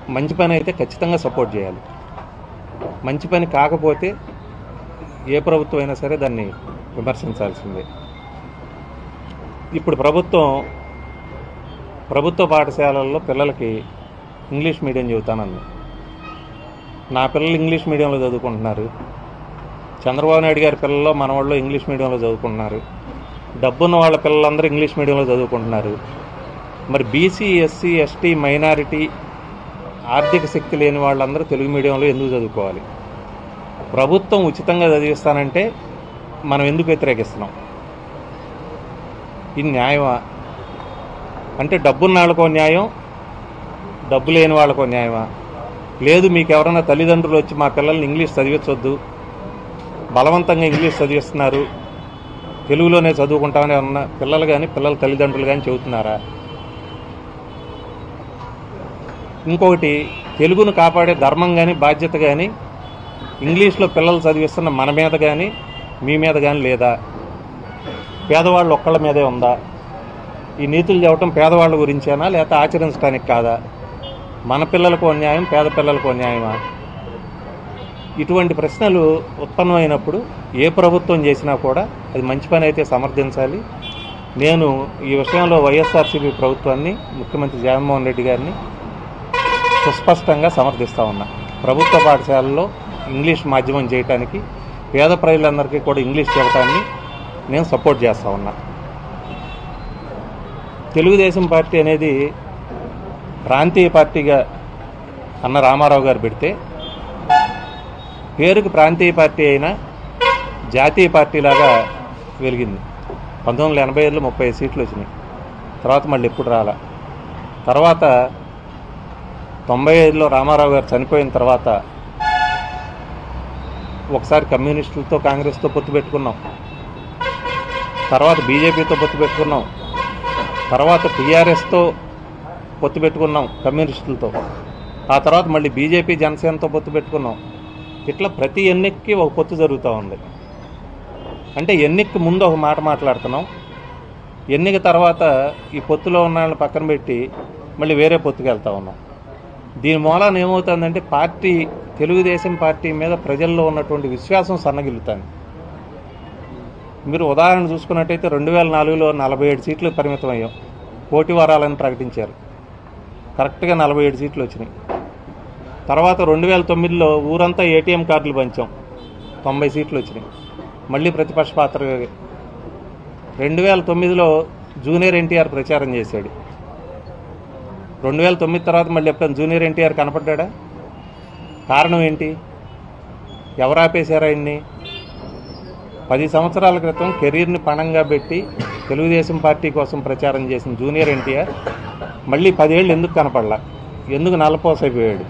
మంచి పని అయితే ఖచ్చితంగా సపోర్ట్ చేయాలి మంచి పని కాకపోతే ఏ ప్రభుత్వం అయినా సరే దాన్ని విమర్శించాల్సిందే ఇప్పుడు ప్రభుత్వం ప్రభుత్వ పాఠశాలల్లో పిల్లలకి ఇంగ్లీష్ మీడియం చెబుతానంది నా పిల్లలు ఇంగ్లీష్ మీడియంలో చదువుకుంటున్నారు చంద్రబాబు నాయుడు గారి పిల్లలు మన వాళ్ళు ఇంగ్లీష్ మీడియంలో చదువుకుంటున్నారు డబ్బున్న వాళ్ళ పిల్లలందరూ ఇంగ్లీష్ మీడియంలో చదువుకుంటున్నారు మరి బీసీ ఎస్సీ ఎస్టీ మైనారిటీ ఆర్థిక శక్తి లేని వాళ్ళందరూ తెలుగు మీడియంలో ఎందుకు చదువుకోవాలి ప్రభుత్వం ఉచితంగా చదివిస్తానంటే మనం ఎందుకు వ్యతిరేకిస్తున్నాం ఇది న్యాయమా అంటే డబ్బున్న వాళ్ళకో న్యాయం డబ్బు లేని వాళ్ళకో న్యాయమా లేదు మీకు ఎవరైనా తల్లిదండ్రులు వచ్చి మా పిల్లల్ని ఇంగ్లీష్ చదివించొద్దు బలవంతంగా ఇంగ్లీష్ చదివిస్తున్నారు తెలుగులోనే చదువుకుంటామని ఉన్న పిల్లలు కానీ పిల్లల తల్లిదండ్రులు కానీ చెబుతున్నారా ఇంకొకటి తెలుగును కాపాడే ధర్మం కానీ బాధ్యత కానీ ఇంగ్లీష్లో పిల్లలు చదివిస్తున్న మన మీద కానీ మీ మీద కానీ లేదా పేదవాళ్ళు ఒక్కళ్ళ మీదే ఉందా ఈ నీతులు చెప్పటం పేదవాళ్ళ గురించేనా లేకపోతే ఆచరించడానికి కాదా మన పిల్లలకు అన్యాయం పేద పిల్లలకు అన్యాయమా ఇటువంటి ప్రశ్నలు ఉత్పన్నమైనప్పుడు ఏ ప్రభుత్వం చేసినా కూడా అది మంచి పని అయితే సమర్థించాలి నేను ఈ విషయంలో వైఎస్ఆర్సీపీ ప్రభుత్వాన్ని ముఖ్యమంత్రి జగన్మోహన్ రెడ్డి గారిని సుస్పష్టంగా సమర్థిస్తా ఉన్నా ప్రభుత్వ పాఠశాలల్లో ఇంగ్లీష్ మాధ్యమం చేయటానికి పేద ప్రజలందరికీ కూడా ఇంగ్లీష్ చెప్పడాన్ని నేను సపోర్ట్ చేస్తా ఉన్నా తెలుగుదేశం పార్టీ అనేది ప్రాంతీయ పార్టీగా అన్న రామారావు గారు పెడితే పేరుకు ప్రాంతీయ పార్టీ అయినా జాతీయ పార్టీలాగా వెలిగింది పంతొమ్మిది వందల ఎనభై ఐదులో ముప్పై ఐదు సీట్లు వచ్చినాయి తర్వాత మళ్ళీ ఎప్పుడు రాలా తర్వాత తొంభై ఐదులో రామారావు గారు చనిపోయిన తర్వాత ఒకసారి కమ్యూనిస్టులతో కాంగ్రెస్తో పొత్తు పెట్టుకున్నాం తర్వాత బీజేపీతో పొత్తు పెట్టుకున్నాం తర్వాత టీఆర్ఎస్తో పొత్తు పెట్టుకున్నాం కమ్యూనిస్టులతో ఆ తర్వాత మళ్ళీ బీజేపీ జనసేనతో పొత్తు పెట్టుకున్నాం ఇట్లా ప్రతి ఎన్నికకి ఒక పొత్తు జరుగుతూ ఉంది అంటే ఎన్నికకి ముందు ఒక మాట మాట్లాడుతున్నాం ఎన్నిక తర్వాత ఈ పొత్తులో ఉన్న వాళ్ళని పక్కన పెట్టి మళ్ళీ వేరే పొత్తుకి వెళ్తా ఉన్నాం దీని మూలాన ఏమవుతుందంటే పార్టీ తెలుగుదేశం పార్టీ మీద ప్రజల్లో ఉన్నటువంటి విశ్వాసం సన్నగిల్లుతాను మీరు ఉదాహరణ చూసుకున్నట్టయితే రెండు వేల నాలుగులో నలభై ఏడు సీట్లు పరిమితం అయ్యాం పోటీ వారాలని ప్రకటించారు కరెక్ట్గా నలభై ఏడు సీట్లు వచ్చినాయి తర్వాత రెండు వేల తొమ్మిదిలో ఊరంతా ఏటీఎం కార్డులు పంచాం తొంభై సీట్లు వచ్చినాయి మళ్ళీ ప్రతిపక్ష పాత్ర రెండు వేల తొమ్మిదిలో జూనియర్ ఎన్టీఆర్ ప్రచారం చేశాడు రెండు వేల తొమ్మిది తర్వాత మళ్ళీ ఎప్పుడైనా జూనియర్ ఎన్టీఆర్ కనపడ్డా కారణం ఏంటి ఎవరు ఆపేశారు ఆయన్ని పది సంవత్సరాల క్రితం కెరీర్ని పణంగా పెట్టి తెలుగుదేశం పార్టీ కోసం ప్రచారం చేసిన జూనియర్ ఎన్టీఆర్ మళ్ళీ పదేళ్ళు ఎందుకు కనపడలా ఎందుకు నల్లపోసైపోయాడు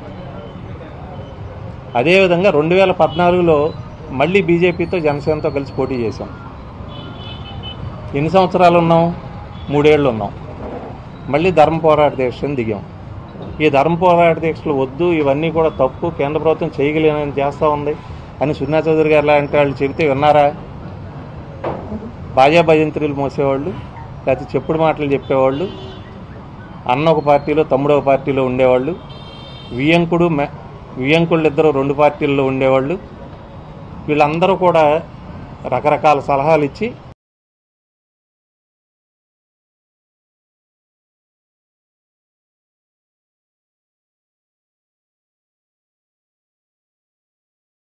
అదేవిధంగా రెండు వేల పద్నాలుగులో మళ్ళీ బీజేపీతో జనసేనతో కలిసి పోటీ చేశాం ఎన్ని సంవత్సరాలు ఉన్నాం మూడేళ్ళు ఉన్నాం మళ్ళీ ధర్మ పోరాట దీక్షను దిగాం ఈ ధర్మ పోరాట దీక్షలు వద్దు ఇవన్నీ కూడా తప్పు కేంద్ర ప్రభుత్వం చేయగలేనని చేస్తూ ఉంది అని సున్నా చౌదరి గారు లాంటి వాళ్ళు చెబితే విన్నారా బాజా భజంత్రులు మోసేవాళ్ళు లేకపోతే చెప్పుడు మాటలు చెప్పేవాళ్ళు అన్న ఒక పార్టీలో తమ్ముడు ఒక పార్టీలో ఉండేవాళ్ళు వియంకుడు మె వియంకుళ్ళు ఇద్దరు రెండు పార్టీల్లో ఉండేవాళ్ళు వీళ్ళందరూ కూడా రకరకాల సలహాలు ఇచ్చి